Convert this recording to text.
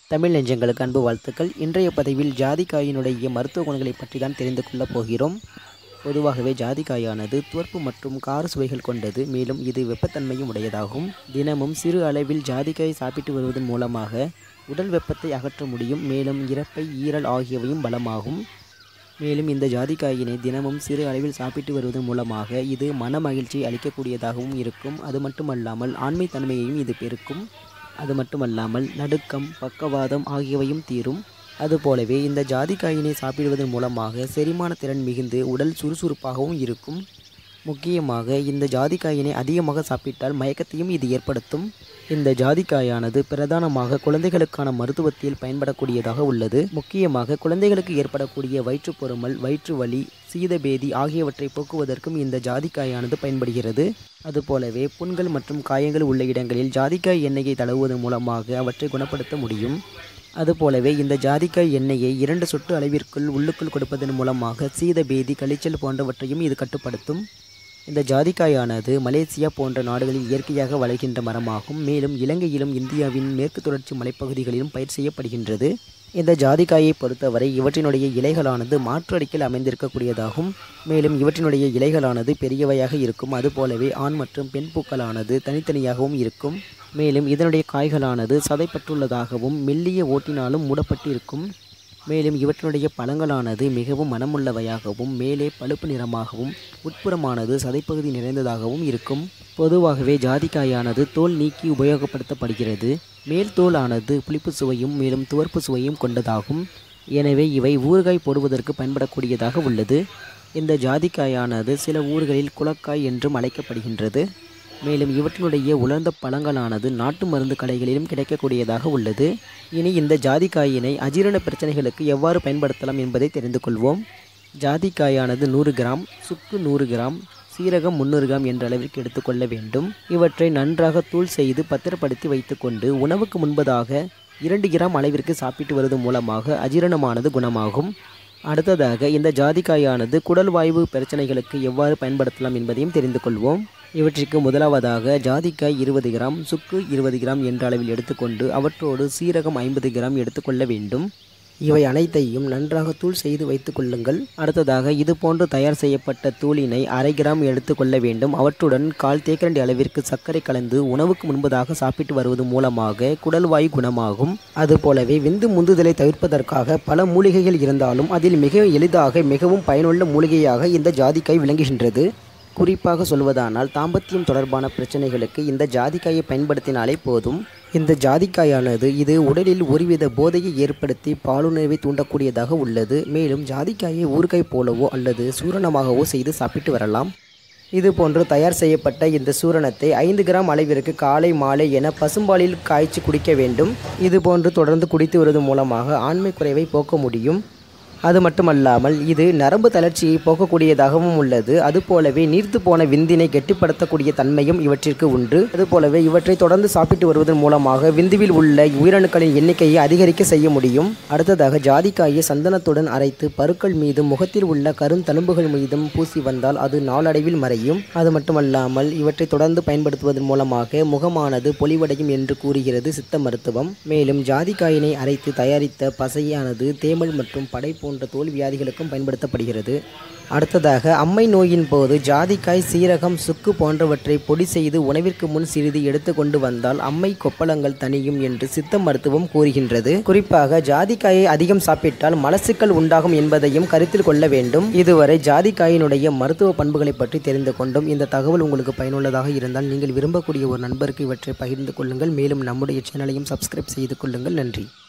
தமிழ் நெஞ்சங்களுக்கு அன்பு வாழ்த்துக்கள் இன்றைய பதிவில் ஜாதிக்காயினுடைய மருத்துவ குணங்களை பற்றி தான் தெரிந்து கொள்ளப் போகிறோம் பொதுவாகவே ஜாதிக்காயானது துவர்ப்பு மற்றும் கார சுவைகள் கொண்டது மேலும் இது வெப்பத்தன்மையும் உடையதாகும் தினமும் சிறு அளவில் ஜாதிக்காய் சாப்பிட்டு வருவதன் மூலமாக உடல் வெப்பத்தை அகற்ற முடியும் மேலும் இறப்பை ஈரல் ஆகியவையும் பலமாகும் மேலும் இந்த ஜாதிக்காயினை தினமும் சிறு அளவில் சாப்பிட்டு வருவதன் மூலமாக இது மன மகிழ்ச்சி அளிக்கக்கூடியதாகவும் இருக்கும் அது மட்டுமல்லாமல் ஆண்மை தன்மையையும் இது பெருக்கும் அது மட்டுமல்லாமல் நடுக்கம் பக்கவாதம் ஆகியவையும் தீரும் அதுபோலவே இந்த ஜாதிக்காயினை சாப்பிடுவதன் மூலமாக செரிமான திறன் மிகுந்து உடல் சுறுசுறுப்பாகவும் இருக்கும் முக்கியமாக இந்த ஜாதிக்காயினை அதிகமாக சாப்பிட்டால் மயக்கத்தையும் இது ஏற்படுத்தும் இந்த ஜாதிக்காயானது பிரதானமாக குழந்தைகளுக்கான மருத்துவத்தில் பயன்படக்கூடியதாக உள்ளது முக்கியமாக குழந்தைகளுக்கு ஏற்படக்கூடிய வயிற்றுப்பொருமல் வயிற்று வலி சீதபேதி ஆகியவற்றை போக்குவதற்கும் இந்த ஜாதிக்காயானது பயன்படுகிறது அதுபோலவே புண்கள் மற்றும் காயங்கள் உள்ள இடங்களில் ஜாதிக்காய் எண்ணெயை தடவுவதன் மூலமாக அவற்றை குணப்படுத்த முடியும் அதுபோலவே இந்த ஜாதிக்காய் எண்ணெயை இரண்டு சொட்டு அளவிற்குள் உள்ளுக்குள் கொடுப்பதன் மூலமாக சீதபேதி கழிச்சல் போன்றவற்றையும் இது கட்டுப்படுத்தும் இந்த ஜாதிக்காயானது மலேசியா போன்ற நாடுகளில் இயற்கையாக வளர்கின்ற மரமாகும் மேலும் இலங்கையிலும் இந்தியாவின் மேற்கு தொடர்ச்சி மலைப்பகுதிகளிலும் பயிர் செய்யப்படுகின்றது இந்த ஜாதிக்காயை பொறுத்தவரை இவற்றினுடைய இலைகளானது மாற்று அடுக்கில் அமைந்திருக்கக்கூடியதாகும் மேலும் இவற்றினுடைய இலைகளானது பெரியவையாக இருக்கும் அதுபோலவே ஆண் மற்றும் பெண் பூக்களானது தனித்தனியாகவும் இருக்கும் மேலும் இதனுடைய காய்களானது சதைப்பட்டுள்ளதாகவும் மெல்லிய ஓட்டினாலும் மூடப்பட்டு இருக்கும் மேலும் இவற்றினுடைய பழங்களானது மிகவும் மனமுள்ளவையாகவும் மேலே பழுப்பு நிறமாகவும் உட்புறமானது சதைப்பகுதி நிறைந்ததாகவும் இருக்கும் பொதுவாகவே ஜாதிக்காயானது தோல் நீக்கி உபயோகப்படுத்தப்படுகிறது மேல் தோலானது புளிப்பு சுவையும் மேலும் துவர்ப்பு சுவையும் கொண்டதாகும் எனவே இவை ஊறுகாய் போடுவதற்கு பயன்படக்கூடியதாக உள்ளது இந்த ஜாதிக்காயானது சில ஊர்களில் குளக்காய் என்றும் அழைக்கப்படுகின்றது மேலும் இவற்றினுடைய உலர்ந்த பழங்களானது நாட்டு மருந்து கடைகளிலும் கிடைக்கக்கூடியதாக உள்ளது இனி இந்த ஜாதிக்காயினை அஜீரண பிரச்சனைகளுக்கு எவ்வாறு பயன்படுத்தலாம் என்பதை தெரிந்து கொள்வோம் ஜாதிக்காயானது நூறு கிராம் சுக்கு நூறு கிராம் சீரகம் முந்நூறு கிராம் என்ற அளவிற்கு எடுத்துக்கொள்ள வேண்டும் இவற்றை நன்றாக தூள் செய்து பத்திரப்படுத்தி வைத்துக்கொண்டு உணவுக்கு முன்பதாக இரண்டு கிராம் அளவிற்கு சாப்பிட்டு வருவதன் மூலமாக அஜீரணமானது குணமாகும் அடுத்ததாக இந்த ஜாதிக்காயானது குடல் வாய்வு பிரச்சனைகளுக்கு எவ்வாறு பயன்படுத்தலாம் என்பதையும் தெரிந்து கொள்வோம் இவற்றிற்கு முதலாவதாக ஜாதிக்காய் இருபது கிராம் சுக்கு இருபது கிராம் என்ற அளவில் எடுத்துக்கொண்டு அவற்றோடு சீரகம் ஐம்பது கிராம் எடுத்துக்கொள்ள வேண்டும் இவை அனைத்தையும் நன்றாக தூள் செய்து வைத்துக் கொள்ளுங்கள் அடுத்ததாக இது போன்று தயார் செய்யப்பட்ட தூளினை அரை கிராம் எடுத்துக்கொள்ள வேண்டும் அவற்றுடன் கால் தேக்கரண்டி அளவிற்கு சர்க்கரை கலந்து உணவுக்கு முன்பதாக சாப்பிட்டு வருவது மூலமாக குடல்வாயு குணமாகும் அதுபோலவே விந்து முந்துதலை தவிர்ப்பதற்காக பல மூலிகைகள் இருந்தாலும் அதில் மிக எளிதாக மிகவும் பயனுள்ள மூலிகையாக இந்த ஜாதிக்காய் விளங்குகின்றது குறிப்பாக சொல்வதானால் தாம்பத்தியம் தொடர்பான பிரச்சனைகளுக்கு இந்த ஜாதிக்காயை பயன்படுத்தினாலே போதும் இந்த ஜாதிக்காயானது இது உடலில் ஒருவித போதையை ஏற்படுத்தி பாலுணர்வை தூண்டக்கூடியதாக உள்ளது மேலும் ஜாதிக்காயை ஊறுகாய் போலவோ அல்லது சூரணமாகவோ செய்து சாப்பிட்டு வரலாம் இது போன்று தயார் செய்யப்பட்ட இந்த சூரணத்தை ஐந்து கிராம் அளவிற்கு காலை மாலை என பசும்பாலில் காய்ச்சி குடிக்க வேண்டும் இது போன்று தொடர்ந்து குடித்து வருவதன் மூலமாக ஆண்மை குறைவை போக்க முடியும் அது மட்டுமல்லாமல் இது நரம்பு தளர்ச்சியை போக்கக்கூடியதாகவும் உள்ளது அதுபோலவே நீர்த்து போன விந்தினை கெட்டிப்படுத்தக்கூடிய தன்மையும் இவற்றிற்கு உண்டு அதுபோலவே இவற்றை தொடர்ந்து சாப்பிட்டு வருவதன் மூலமாக விந்துவில் உள்ள உயிரணுக்களின் எண்ணிக்கையை அதிகரிக்க செய்ய முடியும் அடுத்ததாக ஜாதிக்காயை சந்தனத்துடன் அரைத்து பருக்கள் மீதும் முகத்தில் உள்ள கருந்தழும்புகள் மீதும் பூசி வந்தால் அது நாளடைவில் மறையும் அது மட்டுமல்லாமல் இவற்றை தொடர்ந்து பயன்படுத்துவதன் மூலமாக முகமானது பொலிவடையும் என்று கூறுகிறது சித்த மருத்துவம் மேலும் ஜாதிக்காயினை அரைத்து தயாரித்த பசையானது தேமல் மற்றும் படை போன்ற தோல் வியாதிகளுக்கும் பயன்படுத்தப்படுகிறது அடுத்ததாக அம்மை நோயின் போது ஜாதிக்காய் சீரகம் சுக்கு போன்றவற்றை பொடி செய்து உணவிற்கு முன் சிறிது எடுத்துக்கொண்டு வந்தால் அம்மை கொப்பளங்கள் தணியும் என்று சித்த மருத்துவம் கூறுகின்றது குறிப்பாக ஜாதிக்காயை அதிகம் சாப்பிட்டால் மலசுக்கள் உண்டாகும் என்பதையும் கருத்தில் கொள்ள வேண்டும் இதுவரை ஜாதிக்காயினுடைய மருத்துவ பண்புகளை பற்றி தெரிந்து கொண்டும் இந்த தகவல் உங்களுக்கு பயனுள்ளதாக இருந்தால் நீங்கள் விரும்பக்கூடிய ஒரு நண்பருக்கு இவற்றை பகிர்ந்து கொள்ளுங்கள் மேலும் நம்முடைய சேனலையும் சப்ஸ்கிரைப் செய்து கொள்ளுங்கள் நன்றி